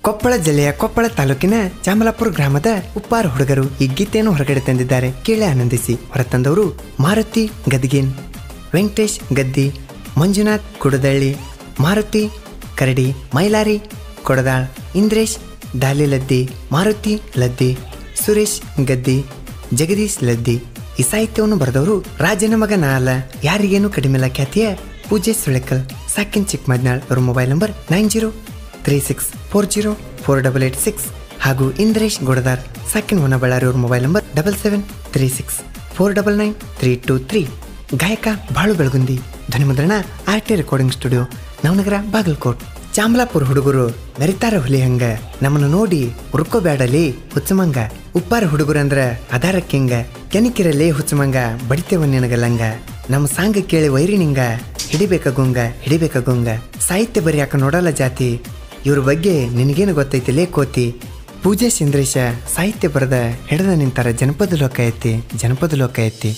ಕೊಪ್ಪಳ ಜಿಲ್ಲೆಯ ಕೊಪ್ಪಳ ತಾಲೂಕಿನ ಚಾಮಲಾಪುರ ಗ್ರಾಮದ ಉಪ್ಪಾರ ಹುಡುಗರು ಈ ಗೀತೆಯನ್ನು ಹೊರಗಡೆ ತಂದಿದ್ದಾರೆ ಕೇಳಿ ಆನಂದಿಸಿ ಹೊರತಂದವರು ಮಾರುತಿ ಗದ್ಗಿನ್ ವೆಂಕಟೇಶ್ ಗದ್ದಿ ಮಂಜುನಾಥ್ ಕುಡದಳ್ಳಿ ಮಾರುತಿ ಕರಡಿ ಮೈಲಾರಿ ಕೊಡದಾಳ್ ಇಂದ್ರೇಶ್ ಡಾಲಿ ಲದ್ದಿ ಮಾರುತಿ ಲದ್ದಿ ಸುರೇಶ್ ಗದ್ದಿ ಜಗದೀಶ್ ಲದ್ದಿ ಈ ಸಾಹಿತ್ಯವನ್ನು ಬರೆದವರು ರಾಜನ ಮಗ ನಾಲ ಯಾರಿಗೇನು ಕಡಿಮೆಲ್ಲ ಖ್ಯಾತಿಯ ಪೂಜೆ ಸುಳೆಕಲ್ ಸಾಕಿನ್ ಚಿಕ್ಕಮದ್ನಾಳ್ ಅವರ mobile number nine zero three six four zero four double eight six ಹಾಗೂ ಇಂದ್ರೇಶ್ ಗೊಡದಾರ್ ಸಾಕಿನ್ ಹೊನ್ನಬಳ್ಳಾರಿ ಅವ್ರ mobile number double seven three six four double nine three two three ಗಾಯಕ ಬಾಳು ಬೆಳಗುಂದಿ ಧ್ವನಿಮುದ್ರಣ R T recording studio Navanagar Bagalkot Chamalapura ಹುಡುಗರು ಮೆರಿತಾರ ಹುಲಿ ಹಂಗ ನಮ್ಮನ್ನ ನೋಡಿ ಉರ್ಕೋಬ್ಯಾಡಲಿ ಹುಚ್ಚಮಂಗ ಉಪ್ಪಾರ ಹುಡುಗರಂದ್ರ ಅದಾರ ಕಿಂಗ ಕೆನಿಕಿರಲಿ ಹುಚ್ಚಮಂಗ ಬಡಿತೇವ ನಿನಗಲ್ಲಂಗ ನಮ್ಮ ಸಾಂಗ್ ಕೇಳಿ ವೈರಿ ನಿಂಗ ಹಿಡಿಬೇಕ ಗುಂಗ ಹಿಡಿಬೇಕ ಗುಂಗ ಸಾಹಿತ್ಯ ಬರಿಯಾಕ ನೋಡಲ್ಲ ಜಾತಿ ಇವ್ರ ಬಗ್ಗೆ ನಿನಗೇನು ಗೊತ್ತೈತಿ ಲೇ ಕೋತಿ ಪೂಜೆ ಸಿಂದ್ರೇಶ ಸಾಹಿತ್ಯ ಬರೆದ ಹಿಡಿದ ನಿಂತಾರ ಜನಪದ ಲೋಕ ಐತಿ ಜನಪದ ಲೋಕ ಐತಿ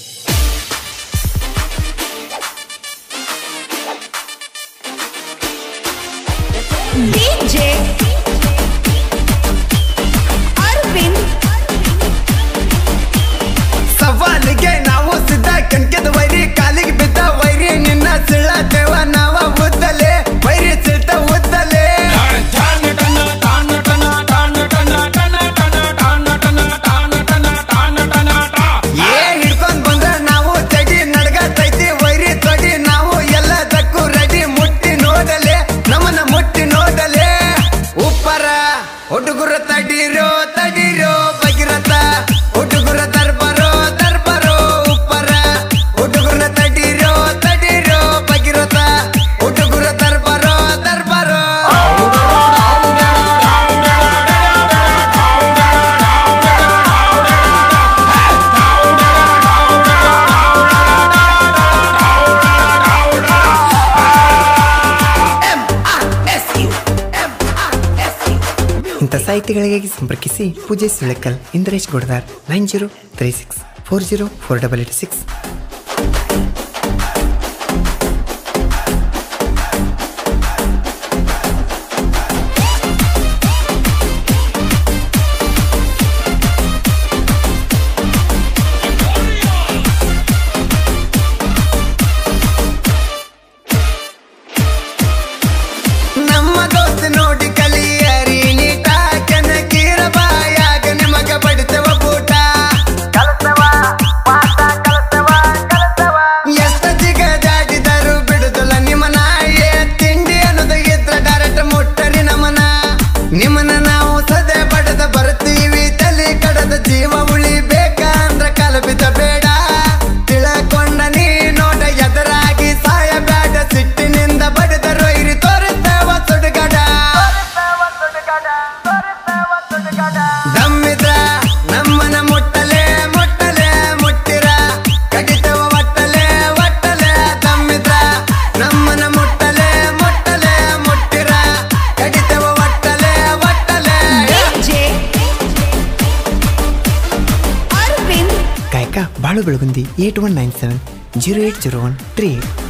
DJ Arvind ಸವಾಲಿಗೆ ನಾವು ಸಿದ್ಧ ಕಣ್ಕೆದ ವೈರಿ ಕಾಲಿಗೆ ಬಿದ್ದ ವೈರಿ ನಿನ್ನ ಸಿಳ್ಳತೇವ ನಾವ ಉದ್ದಲೆ ವೈರಿ ಸಿಳ್ತ ಉದ್ದಲೆ ಏ ಹಿಡ್ಕೊಂಡ್ ಬಂದ್ರ ನಾವು ತಡಿ ನಡ್ಗತೈತಿ ವೈರಿ ತಡಿ ನಾವು ಎಲ್ಲದಕ್ಕೂ ರೆಡಿ ಮುಟ್ಟಿ ನೋಡಲೆ ನಮ್ಮನ್ನ ಮುಟ್ಟಿ ನೋಡಲೆ ಉಪ್ಪರ ಹುಡುಗರ ತಡಿರೋ ತಡಿರೋ ಭಗೀರಥ ಹುಡುಗರ ದರ್ಬಾರೋ ದರ್ಬಾರೋ ಉಪ್ಪರ ಹುಡುಗರ ತಡಿರೋ ತಡಿರೋ ಭಗೀರಥ ಹುಡುಗರ ದರ್ಬಾರೋ ದರ್ಬಾರೋ ಇಂಥ ಸಾಹಿತ್ಯಗಳಿಗಾಗಿ ಸಂಪರ್ಕಿಸಿ ಪೂಜೆ Sulekal Indresh Guddar nine zero three six four zero four double eight six ನಮ್ಮ ದೋಸ್ತ ನೋಡಿ ಕಲಿಯರಿ ನೀಟ ಕೆನಕೀರ ಬಾಯಾಗ ನಿಮಗ ಬಡಿತವ ಬೂಟ ಎಷ್ಟ ಜಿಗ ಜಾಡಿದರು ಬಿಡುದಿಲ್ಲ ನಿಮ್ಮನ ಏ ತಿಂಡಿ ಅನ್ನೋದು ಇದ್ರ ಡೈರೆಕ್ಟ್ ಮುಟ್ಟರಿ ನಮನ ನಿಮ್ಮನ ನಾವು ಸದೆ ಬಡದ ಬರ್ತೀವಿ ತಲೆ ಕಡದ ಜೀವ ಉಳಿಬೇಕಂದ್ರ ಕಲಬಿದ ಬೇಡ ತಿಳಕೊಂಡ ನೀ ನೋಡ ಎದುರಾಗಿ ಸಾಯ ಬೇಡ ಸಿಟ್ಟಿನಿಂದ ಬಡಿದರು ಇರಿ ತೋರಿಸ್ತೇವ ಸುಡುಗಡ ದಮ್ಮಿದ್ರ ನಮ್ಮನ ಮುಟ್ಟಲೆ ಮುಟ್ಟಲೆ ಮುಟ್ಟಿರ ಕಡಿತವ ಒಟ್ಟಲೆ ಒಟ್ಟಲೆ ದಮ್ಮಿದ್ರ ನಮ್ಮನ ಮುಟ್ಟಲೆ ಮುಟ್ಟಲೆ ಮುಟ್ಟಿರ ಕಡಿತವ ಒಟ್ಟಲೆ ಒಟ್ಟಲೆ DJ Arvind ಗಾಯಕ Balu Belagundi eight one nine seven zero eight zero one three eight